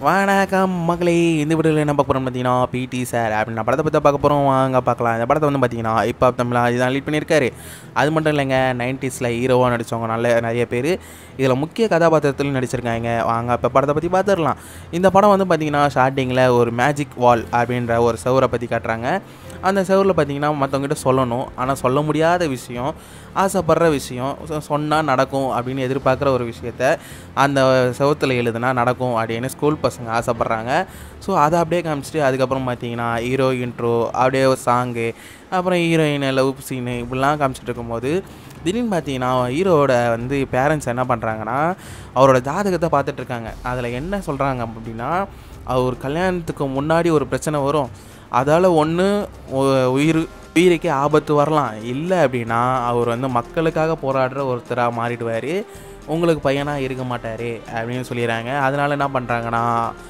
வணக்கம் மகளே இந்த வீடியோவில் என்ன பார்க்க போகிறோம் பார்த்தீங்கன்னா பிடி சார் அப்படின்னு படத்தை பற்றி பார்க்க போகிறோம் வாங்க பார்க்கலாம் இந்த படத்தை வந்து பார்த்தீங்கன்னா இப்போ தமிழா இதுதான் லீட் பண்ணியிருக்காரு அது மட்டும் இல்லைங்க நைன்டிஸில் ஹீரோவாக நடித்தவங்க நல்ல நிறைய பேர் இதில் முக்கிய கதாபாத்திரத்திலும் நடிச்சிருக்காங்க வாங்க இப்போ படத்தை பற்றி பார்த்துடலாம் இந்த படம் வந்து பார்த்தீங்கன்னா ஸ்டார்டிங்கில் ஒரு மேஜிக் வால் அப்படின்ற ஒரு செவரை பற்றி காட்டுறாங்க அந்த செவரில் பார்த்தீங்கன்னா மற்றவங்ககிட்ட சொல்லணும் ஆனால் சொல்ல முடியாத விஷயம் ஆசைப்படுற விஷயம் சொன்னால் நடக்கும் அப்படின்னு எதிர்பார்க்குற ஒரு விஷயத்த அந்த செவத்தில் எழுதுனா நடக்கும் அப்படின்னு ஸ்கூல் பசங்க ஆசைப்பட்றாங்க ஸோ அதை அப்படியே காமிச்சிட்டு அதுக்கப்புறம் பார்த்தீங்கன்னா ஹீரோ இன்ட்ரோ அப்படியே ஒரு சாங்கு அப்புறம் ஹீரோயின் லவ் சீனு இப்படிலாம் காமிச்சிட்டு இருக்கும்போது திடீர்னு பார்த்தீங்கன்னா ஹீரோவோட வந்து பேரண்ட்ஸ் என்ன பண்ணுறாங்கன்னா அவரோட ஜாதகத்தை பார்த்துட்டு இருக்காங்க அதில் என்ன சொல்கிறாங்க அப்படின்னா அவர் கல்யாணத்துக்கு முன்னாடி ஒரு பிரச்சனை வரும் அதால் ஒன்று உயிர் உயிருக்கே ஆபத்து வரலாம் இல்லை அப்படின்னா அவர் வந்து மக்களுக்காக போராடுற ஒருத்தராக மாறிடுவார் உங்களுக்கு பையனாக இருக்க மாட்டார் அப்படின்னு சொல்லிடுறாங்க அதனால என்ன பண்ணுறாங்கன்னா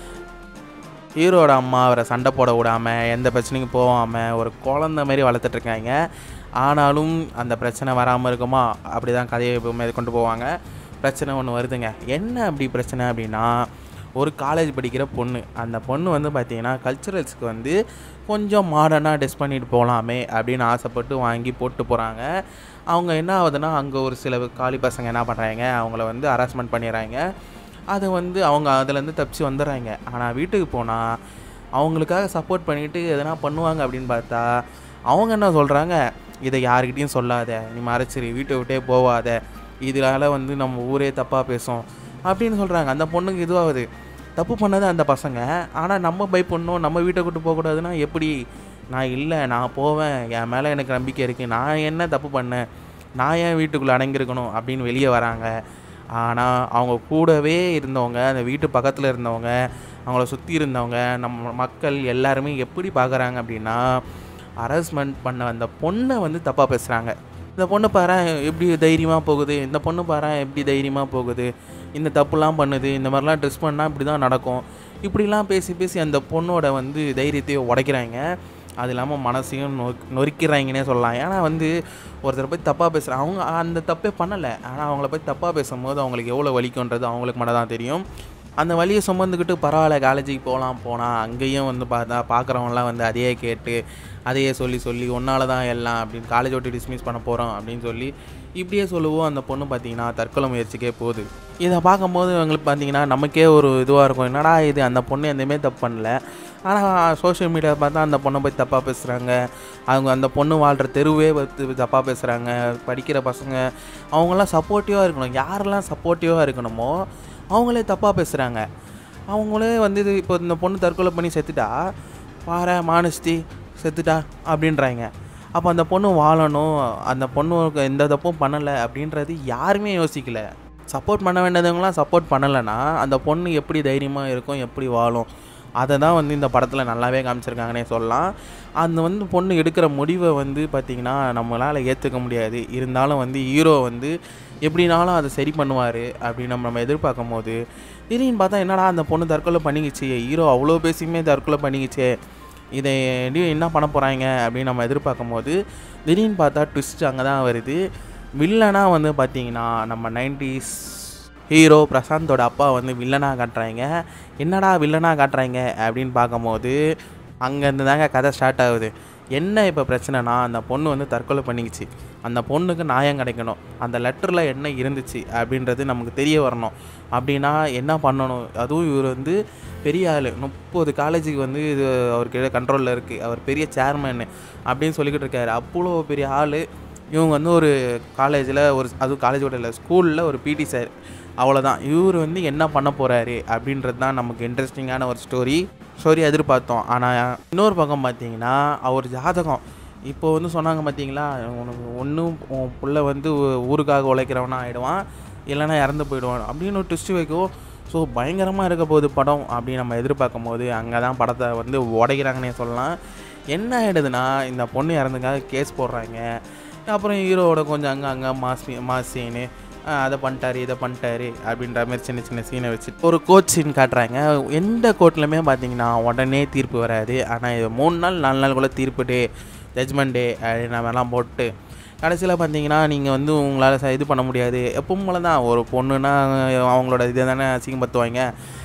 ஹீரோட அம்மா அவரை சண்டை போட விடாமல் எந்த பிரச்சனைக்கும் போகாமல் ஒரு குழந்த மாதிரி வளர்த்துட்ருக்காங்க ஆனாலும் அந்த பிரச்சனை வராமல் இருக்குமா அப்படி தான் கதையை எப்பவுமே கொண்டு போவாங்க பிரச்சனை ஒன்று வருதுங்க என்ன அப்படி பிரச்சனை அப்படின்னா ஒரு காலேஜ் படிக்கிற பொண்ணு அந்த பொண்ணு வந்து பார்த்திங்கன்னா கல்ச்சுரல்ஸ்க்கு வந்து கொஞ்சம் மாடர்னாக ட்ரெஸ் பண்ணிட்டு போகலாமே அப்படின்னு ஆசைப்பட்டு வாங்கி போட்டு போகிறாங்க அவங்க என்ன ஆகுதுன்னா அங்கே ஒரு சில காலி பசங்க என்ன பண்ணுறாங்க அவங்கள வந்து ஹராஸ்மெண்ட் பண்ணிடுறாங்க அதை வந்து அவங்க அதுலேருந்து தப்பிச்சு வந்துடுறாங்க ஆனால் வீட்டுக்கு போனால் அவங்களுக்காக சப்போர்ட் பண்ணிவிட்டு எதனா பண்ணுவாங்க அப்படின்னு பார்த்தா அவங்க என்ன சொல்கிறாங்க இதை யாருக்கிட்டையும் சொல்லாத நீ மறைச்சிரு வீட்டை விட்டே போவாத இதனால் வந்து நம்ம ஊரே தப்பாக பேசும் அப்படின்னு சொல்கிறாங்க அந்த பொண்ணுக்கு இதுவாகுது தப்பு பண்ணது அந்த பசங்க ஆனால் நம்ம பயப்படணும் நம்ம வீட்டை கூட்டு போகக்கூடாதுன்னா எப்படி நான் இல்லை நான் போவேன் என் மேலே எனக்கு நம்பிக்கை இருக்குது நான் என்ன தப்பு பண்ணேன் நான் ஏன் வீட்டுக்குள்ளே அடங்கியிருக்கணும் அப்படின்னு வெளியே வராங்க ஆனால் அவங்க கூடவே இருந்தவங்க அந்த வீட்டு பக்கத்தில் இருந்தவங்க அவங்கள சுற்றி இருந்தவங்க நம்ம மக்கள் எல்லாருமே எப்படி பார்க்குறாங்க அப்படின்னா ஹராஸ்மெண்ட் பண்ண அந்த பொண்ணை வந்து தப்பாக பேசுகிறாங்க இந்த பொண்ணு பாரு எப்படி தைரியமாக போகுது இந்த பொண்ணு பாரு எப்படி தைரியமாக போகுது இந்த தப்புலாம் பண்ணுது இந்த மாதிரிலாம் ட்ரெஸ் பண்ணால் இப்படி தான் நடக்கும் இப்படிலாம் பேசி பேசி அந்த பொண்ணோட வந்து தைரியத்தையே உடைக்கிறாங்க அது இல்லாமல் மனசையும் நொ நொறுக்கிறாங்கன்னே சொல்லலாம் ஏன்னா வந்து ஒருத்தரை போய் தப்பாக பேசுகிறாங்க அவங்க அந்த தப்பே பண்ணலை ஆனால் அவங்கள போய் தப்பாக பேசும்போது அவங்களுக்கு எவ்வளோ வலிக்குன்றது அவங்களுக்கு மட்டும் தான் தெரியும் அந்த வழியை சுமந்துக்கிட்டு பரவாயில்ல காலேஜுக்கு போகலாம் போனால் அங்கேயும் வந்து பார்த்தா பார்க்குறவங்களாம் வந்து அதையே கேட்டு அதையே சொல்லி சொல்லி ஒன்னால தான் எல்லாம் அப்படின்னு காலேஜ் விட்டு டிஸ்மிஸ் பண்ண போகிறோம் அப்படின்னு சொல்லி இப்படியே சொல்லுவோம் அந்த பொண்ணு பார்த்தீங்கன்னா தற்கொலை முயற்சிக்கே போகுது இதை பார்க்கும்போது இவங்களுக்கு பார்த்தீங்கன்னா நமக்கே ஒரு இதுவாக இருக்கும் என்னடா இது அந்த பொண்ணு எதுவுமே தப்பு பண்ணல ஆனால் சோஷியல் மீடியா பார்த்தா அந்த பொண்ணை போய் தப்பாக பேசுகிறாங்க அவங்க அந்த பொண்ணு வாழ்கிற தெருவே வந்து தப்பாக பேசுகிறாங்க படிக்கிற பசங்க அவங்களாம் சப்போர்ட்டிவாக இருக்கணும் யாரெல்லாம் சப்போர்ட்டிவாக இருக்கணுமோ அவங்களே தப்பாக பேசுகிறாங்க அவங்களே வந்து இது இப்போ இந்த பொண்ணு தற்கொலை பண்ணி செத்துட்டா பாரு மானஸ்தி செத்துட்டா அப்படின்றாங்க அப்போ அந்த பொண்ணு வாழணும் அந்த பொண்ணு எந்த தப்பும் பண்ணலை அப்படின்றது யாருமே யோசிக்கல சப்போர்ட் பண்ண வேண்டியவங்களாம் சப்போர்ட் பண்ணலைன்னா அந்த பொண்ணு எப்படி தைரியமாக இருக்கும் எப்படி வாழும் அதை தான் வந்து இந்த படத்தில் நல்லாவே காமிச்சிருக்காங்கன்னே சொல்லலாம் அந்த வந்து பொண்ணு எடுக்கிற முடிவை வந்து பார்த்திங்கன்னா நம்மளால் ஏற்றுக்க முடியாது இருந்தாலும் வந்து ஹீரோ வந்து எப்படினாலும் அதை சரி பண்ணுவார் அப்படின்னு நம்ம நம்ம எதிர்பார்க்கும் போது திடீர்னு பார்த்தா என்னடா அந்த பொண்ணு தற்கொலை பண்ணிக்கிச்சு ஹீரோ அவ்வளோ பேசியுமே தற்கொலை பண்ணிக்கிச்சே இதை என்ன பண்ண போகிறாங்க அப்படின்னு நம்ம எதிர்பார்க்கும் போது திடீர்னு பார்த்தா ட்விஸ்ட் அங்கே தான் வருது வில்லனாக வந்து பார்த்திங்கன்னா நம்ம நைன்டிஸ் ஹீரோ பிரசாந்தோட அப்பா வந்து வில்லனாக காட்டுறாங்க என்னடா வில்லனாக காட்டுறாங்க அப்படின்னு பார்க்கும்போது அங்கேருந்து தாங்க கதை ஸ்டார்ட் ஆகுது என்ன இப்போ பிரச்சனைனா அந்த பொண்ணு வந்து தற்கொலை பண்ணிக்கிச்சு அந்த பொண்ணுக்கு நியாயம் கிடைக்கணும் அந்த லெட்டரில் என்ன இருந்துச்சு அப்படின்றது நமக்கு தெரிய வரணும் அப்படின்னா என்ன பண்ணணும் அதுவும் இவர் வந்து பெரிய ஆள் முப்பது காலேஜுக்கு வந்து இது அவருக்கு கண்ட்ரோலில் இருக்குது அவர் பெரிய சேர்மேனு அப்படின்னு சொல்லிக்கிட்டு இருக்காரு அவ்வளோ பெரிய ஆள் இவங்க வந்து ஒரு காலேஜில் ஒரு அதுவும் காலேஜோட இல்லை ஸ்கூலில் ஒரு பிடி சார் அவ்வளோதான் இவர் வந்து என்ன பண்ண போகிறாரு அப்படின்றது தான் நமக்கு இன்ட்ரெஸ்டிங்கான ஒரு ஸ்டோரி ஸ்டோரி எதிர்பார்த்தோம் ஆனால் இன்னொரு பக்கம் பார்த்தீங்கன்னா அவர் ஜாதகம் இப்போ வந்து சொன்னாங்க பார்த்தீங்களா உனக்கு ஒன்றும் உன் பிள்ளை வந்து ஊருக்காக உழைக்கிறவனா ஆகிடுவான் இல்லைன்னா இறந்து போயிடுவான் அப்படின்னு ஒரு ட்விஸ்ட் வைக்கும் ஸோ பயங்கரமாக இருக்க போகுது படம் அப்படின்னு நம்ம எதிர்பார்க்கும் போது அங்கே தான் படத்தை வந்து உடைக்கிறாங்கன்னே சொல்லலாம் என்ன ஆகிடுதுன்னா இந்த பொண்ணு இறந்துக்காக கேஸ் போடுறாங்க அப்புறம் ஹீரோவோட கொஞ்சம் அங்கே அங்கே மாஸ் மாஸ் சீனு அதை பண்ணிட்டாரு இதை பண்ணிட்டாரு அப்படின்ற மாதிரி சின்ன சின்ன சீனை வச்சு ஒரு கோச் சீன் காட்டுறாங்க எந்த கோர்ட்லையுமே பார்த்தீங்கன்னா உடனே தீர்ப்பு வராது ஆனால் இது மூணு நாள் நாலு நாளுக்குள்ளே தீர்ப்பு டே ஜட்ஜ்மெண்ட் டே அப்படின்னு மாதிரிலாம் போட்டு கடைசியில் பார்த்தீங்கன்னா நீங்கள் வந்து உங்களால் இது பண்ண முடியாது எப்பவும் போல தான் ஒரு பொண்ணுன்னா அவங்களோட இதை தானே அசிங்கப்படுத்துவாங்க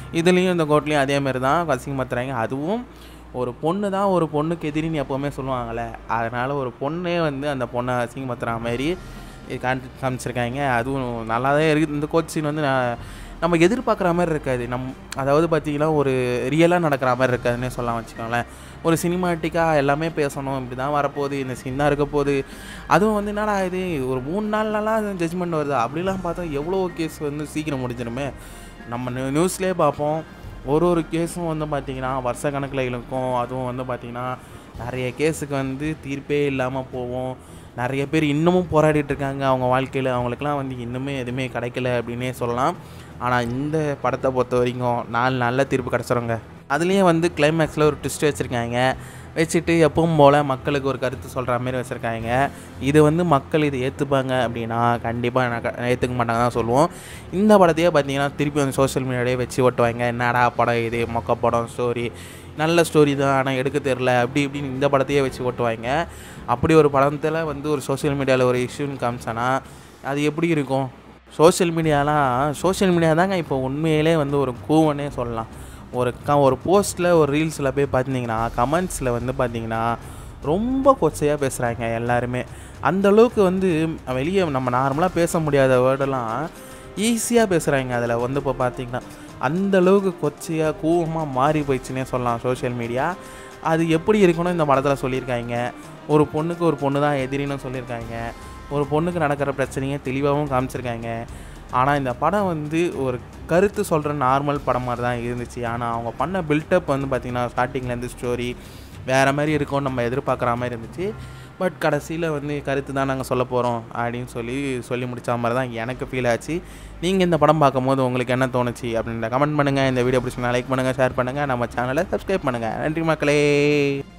இதுலேயும் இந்த கோட்லேயும் அதே மாதிரி தான் அசிங்கப்படுத்துறாங்க அதுவும் ஒரு பொண்ணு தான் ஒரு பொண்ணுக்கு எதிரின்னு எப்போவுமே சொல்லுவாங்கள்ல அதனால் ஒரு பொண்ணே வந்து அந்த பொண்ணை அசிங்கப்படுத்துகிற மாதிரி இது காண்பி காமிச்சிருக்காங்க அதுவும் நல்லா தான் இருக்குது இந்த கோச் சீன் வந்து நான் நம்ம எதிர்பார்க்குற மாதிரி இருக்காது நம் அதாவது பார்த்தீங்கன்னா ஒரு ரியலாக நடக்கிற மாதிரி இருக்காதுன்னே சொல்லலாம் வச்சுக்கோங்களேன் ஒரு சினிமாட்டிக்காக எல்லாமே பேசணும் இப்படி தான் வரப்போகுது இந்த சீன் தான் இருக்க போகுது அதுவும் வந்து என்னடா இது ஒரு மூணு நாள் நாளாக ஜட்ஜ்மெண்ட் வருது அப்படிலாம் பார்த்தா எவ்வளோ கேஸ் வந்து சீக்கிரம் முடிஞ்சிடுமே நம்ம நியூ நியூஸ்லேயே பார்ப்போம் ஒரு ஒரு கேஸும் வந்து பார்த்திங்கன்னா வருஷ கணக்கில் இழுக்கும் அதுவும் வந்து பார்த்திங்கன்னா நிறைய கேஸுக்கு வந்து தீர்ப்பே இல்லாமல் போவோம் நிறைய பேர் இன்னமும் போராடிட்டு இருக்காங்க அவங்க வாழ்க்கையில் அவங்களுக்குலாம் வந்து இன்னுமே எதுவுமே கிடைக்கல அப்படின்னே சொல்லலாம் ஆனால் இந்த படத்தை பொறுத்த வரைக்கும் நாலு நல்ல தீர்ப்பு கிடச்சிருங்க அதுலேயே வந்து கிளைமேக்ஸில் ஒரு ட்விஸ்ட் வச்சுருக்காங்க வச்சுட்டு எப்பவும் போல் மக்களுக்கு ஒரு கருத்து சொல்கிற மாதிரி வச்சுருக்காங்க இது வந்து மக்கள் இதை ஏற்றுப்பாங்க அப்படின்னா கண்டிப்பாக எனக்கு ஏற்றுக்க மாட்டாங்க தான் சொல்லுவோம் இந்த படத்தையே பார்த்தீங்கன்னா திருப்பி வந்து சோஷியல் மீடியாவிலே வச்சு ஓட்டுவாங்க என்னடா படம் இது மொக்க படம் ஸ்டோரி நல்ல ஸ்டோரி தான் ஆனால் எடுக்க தெரில அப்படி இப்படின்னு இந்த படத்தையே வச்சு ஓட்டுவாங்க அப்படி ஒரு படத்தில் வந்து ஒரு சோஷியல் மீடியாவில் ஒரு இஷ்யூன்னு காமிச்சானா அது எப்படி இருக்கும் சோஷியல் மீடியாலாம் சோஷியல் மீடியா தாங்க இப்போ உண்மையிலே வந்து ஒரு கூவனே சொல்லலாம் ஒரு க ஒரு போஸ்ட்டில் ஒரு ரீல்ஸில் போய் பார்த்தீங்கன்னா கமெண்ட்ஸில் வந்து பார்த்தீங்கன்னா ரொம்ப கொச்சையாக பேசுகிறாங்க எல்லாருமே அந்த அளவுக்கு வந்து வெளியே நம்ம நார்மலாக பேச முடியாத வேர்டெல்லாம் ஈஸியாக பேசுகிறாங்க அதில் வந்து இப்போ பார்த்தீங்கன்னா அந்த அளவுக்கு கொச்சையாக கூவமாக மாறி போயிடுச்சுன்னே சொல்லலாம் சோஷியல் மீடியா அது எப்படி இருக்கணும் இந்த படத்தில் சொல்லியிருக்காங்க ஒரு பொண்ணுக்கு ஒரு பொண்ணு தான் எதிரின்னு சொல்லியிருக்காங்க ஒரு பொண்ணுக்கு நடக்கிற பிரச்சனையை தெளிவாகவும் காமிச்சிருக்காங்க ஆனால் இந்த படம் வந்து ஒரு கருத்து சொல்கிற நார்மல் படம் மாதிரி தான் இருந்துச்சு ஆனால் அவங்க பண்ண பில்டப் வந்து பார்த்திங்கன்னா ஸ்டார்டிங்லேருந்து ஸ்டோரி வேறு மாதிரி இருக்கும்னு நம்ம எதிர்பார்க்குற மாதிரி இருந்துச்சு பட் கடைசியில் வந்து கருத்து தான் நாங்கள் சொல்ல போகிறோம் அப்படின்னு சொல்லி சொல்லி முடித்த மாதிரி தான் எனக்கு ஃபீல் ஆச்சு நீங்கள் இந்த படம் பார்க்கும்போது உங்களுக்கு என்ன தோணுச்சு அப்படின்ற கமெண்ட் பண்ணுங்கள் இந்த வீடியோ பிடிச்சிங்கன்னா லைக் பண்ணுங்கள் ஷேர் பண்ணுங்கள் நம்ம சேனலை சப்ஸ்கிரைப் பண்ணுங்கள் நன்றி மக்களே